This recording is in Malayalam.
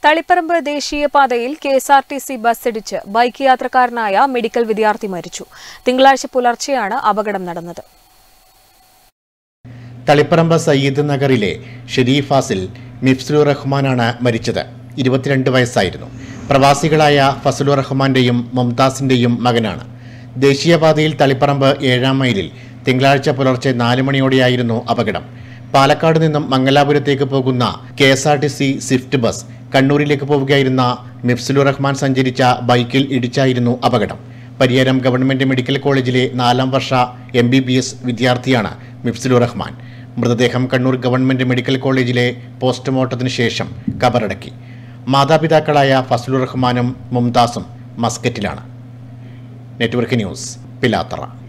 തളിപ്പറമ്പ് ദേശീയപാതയിൽ K S R T C bus ഇടിച്ച് ബൈക്ക് യാത്രക്കാരനായ മെഡിക്കൽ വിദ്യാർത്ഥി മരിച്ചു തിങ്കളാഴ്ച പുലർച്ചെയാണ് അപകടം നടന്നത് തളിപ്പറമ്പ് സയ്യിദ് നഗറിലെ ഷെരീഫ് ഫാസിൽ മിഫ്സുർ റഹ്മാനാണ് മരിച്ചത് ഇരുപത്തിരണ്ട് വയസ്സായിരുന്നു പ്രവാസികളായ ഫസലുർ റഹ്മാന്റെയും മുംതാസിന്റെയും മകനാണ് ദേശീയപാതയിൽ തളിപ്പറമ്പ് ഏഴാം മൈലിൽ തിങ്കളാഴ്ച പുലർച്ചെ നാല് മണിയോടെയായിരുന്നു അപകടം പാലക്കാട് നിന്നും മംഗലാപുരത്തേക്ക് പോകുന്ന K S R T C swift bus കണ്ണൂരിലേക്ക് പോവുകയായിരുന്ന മിഫ്സുലുർ റഹ്മാൻ സഞ്ചരിച്ച ബൈക്കിൽ ഇടിച്ചായിരുന്നു അപകടം പരിയാരം ഗവൺമെന്റ് മെഡിക്കൽ കോളേജിലെ നാലാം വർഷ എം ബി ബി എസ് വിദ്യാർത്ഥിയാണ് മിഫ്സുലുർ റഹ്മാൻ മൃതദേഹം കണ്ണൂർ ഗവൺമെന്റ് മെഡിക്കൽ കോളേജിലെ പോസ്റ്റ്മോർട്ടത്തിന് ശേഷം കബറടക്കി മാതാപിതാക്കളായ ഫസലുർ റഹ്മാനും മുംതാസും മസ്കറ്റിലാണ് നെറ്റ്വർക്ക് ന്യൂസ് പിലാത്തറ